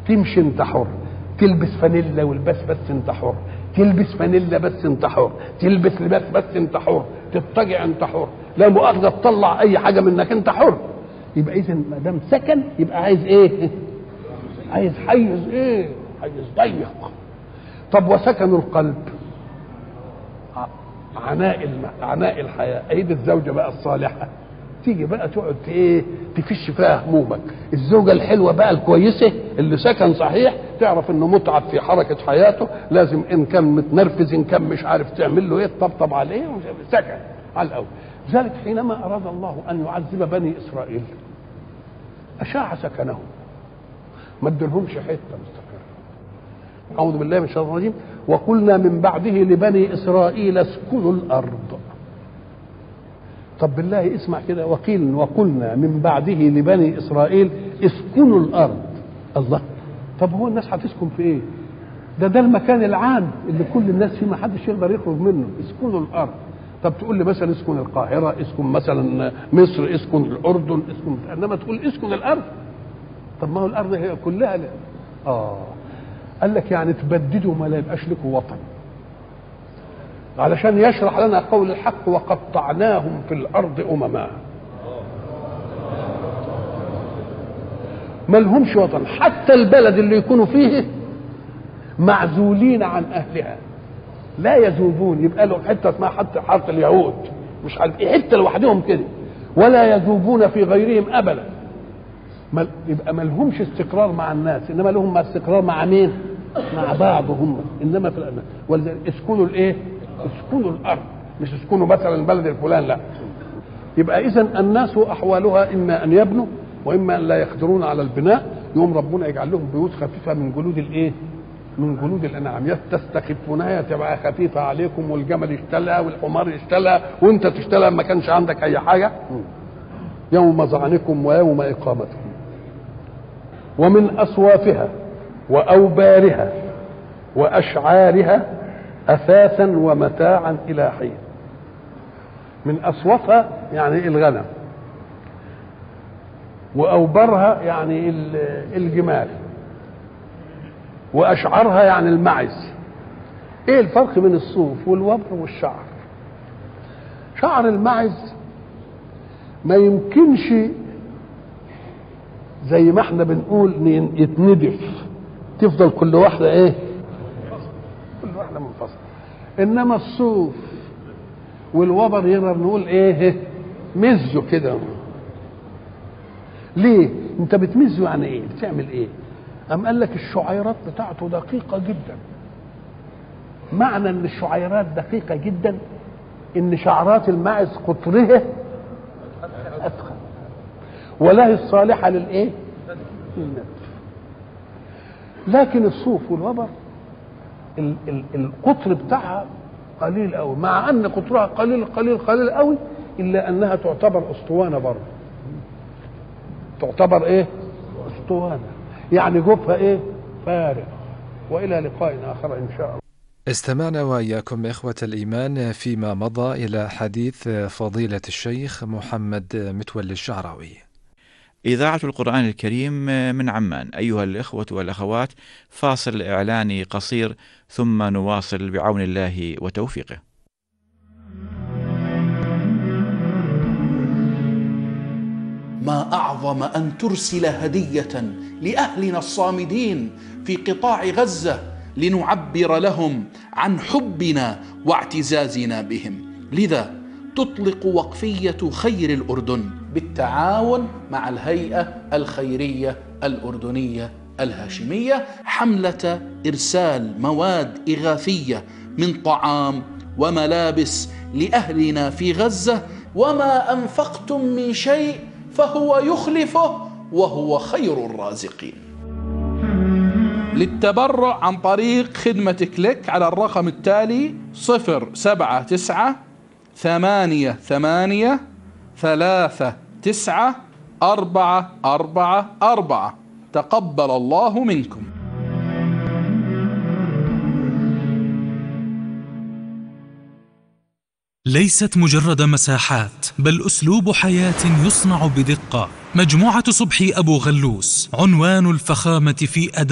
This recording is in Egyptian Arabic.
تمشي انت حر تلبس فانيلا والبس بس انت حر تلبس فانيلا بس انت حر تلبس لباس بس انت حر تضطجع انت حر لا مؤاخذه تطلع اي حاجه منك انت حر يبقى اذا ما دام سكن يبقى عايز ايه عايز حيز ايه حيز ضيق طب وسكن القلب عناء الم... عناء الحياه ايد الزوجه بقى الصالحه تيجي بقى تقعد ايه تفش فيها همومك الزوجه الحلوه بقى الكويسه اللي سكن صحيح تعرف انه متعب في حركه حياته لازم ان كان متنرفز ان كان مش عارف تعمل له ايه تطبطب عليه سكن على الاول ذلك حينما اراد الله ان يعذب بني اسرائيل اشاع سكنهم ما ادلهمش حته مستقره اعوذ بالله من الشيطان الرجيم وقلنا من بعده لبني اسرائيل اسكنوا الارض طب بالله اسمع كده وقيل وقلنا من بعده لبني اسرائيل اسكنوا الارض الله طب هو الناس هتسكن في ايه ده ده المكان العام اللي كل الناس فيه ما حدش يقدر يخرج منه اسكنوا الارض طب تقول لي مثلا اسكن القاهره اسكن مثلا مصر اسكن الاردن اسكن انما تقول اسكن الارض طب ما هو الارض هي كلها ل... اه قال لك يعني تبددوا ما لا يبقاش لكم وطن علشان يشرح لنا قول الحق وقطعناهم في الارض امما ما لهمش وطن حتى البلد اللي يكونوا فيه معزولين عن اهلها لا يذوبون يبقى له حته اسمها حتى حاره اليهود مش عارف ايه حته لوحدهم كده ولا يذوبون في غيرهم ابدا ما يبقى ما لهمش استقرار مع الناس انما لهم استقرار مع مين؟ مع بعض هم انما في الأمان. ولذلك اسكنوا الايه؟ اسكنوا الارض مش اسكنوا مثلا البلد الفلان لا يبقى اذا الناس احوالها اما ان يبنوا واما ان لا يقدرون على البناء يوم ربنا يجعل لهم بيوت خفيفه من جلود الايه؟ من جلود الانعام تستخفونها تبقى خفيفه عليكم والجمل يشتلها والحمار يشتلها وانت تشتلها ما كانش عندك اي حاجه يوم ظعنكم ويوم اقامتكم ومن اصوافها واوبارها واشعارها اثاثا ومتاعا الى حين من اصوافها يعني الغنم واوبرها يعني الجمال واشعارها يعني المعز ايه الفرق بين الصوف والوبر والشعر شعر المعز ما يمكنش زي ما احنا بنقول يتندف تفضل كل واحدة ايه كل واحدة منفصلة انما الصوف والوبر يقدر نقول ايه مزه كده ليه انت بتمزه يعني ايه بتعمل ايه أم قال لك الشعيرات بتاعته دقيقة جدا معنى ان الشعيرات دقيقة جدا ان شعرات الماعز قطرها أدخل ولا هي الصالحة للإيه؟ للنتف لكن الصوف والوبر ال- ال- القطر بتاعها قليل قوي مع ان قطرها قليل قليل قليل قوي الا انها تعتبر اسطوانه برضه تعتبر ايه اسطوانه يعني جوفها ايه فارغ والى لقاء اخر ان شاء الله استمعنا وإياكم إخوة الإيمان فيما مضى إلى حديث فضيلة الشيخ محمد متولي الشعراوي إذاعة القرآن الكريم من عمان أيها الإخوة والأخوات فاصل إعلاني قصير ثم نواصل بعون الله وتوفيقه ما اعظم ان ترسل هديه لاهلنا الصامدين في قطاع غزه لنعبر لهم عن حبنا واعتزازنا بهم لذا تطلق وقفيه خير الاردن بالتعاون مع الهيئه الخيريه الاردنيه الهاشميه حمله ارسال مواد اغاثيه من طعام وملابس لاهلنا في غزه وما انفقتم من شيء فهو يخلفه وهو خير الرازقين للتبرع عن طريق خدمة كليك على الرقم التالي صفر سبعة تسعة ثمانية ثمانية ثلاثة تسعة أربعة أربعة أربعة تقبل الله منكم ليست مجرد مساحات بل اسلوب حياه يصنع بدقه مجموعه صبحي ابو غلوس عنوان الفخامه في اداء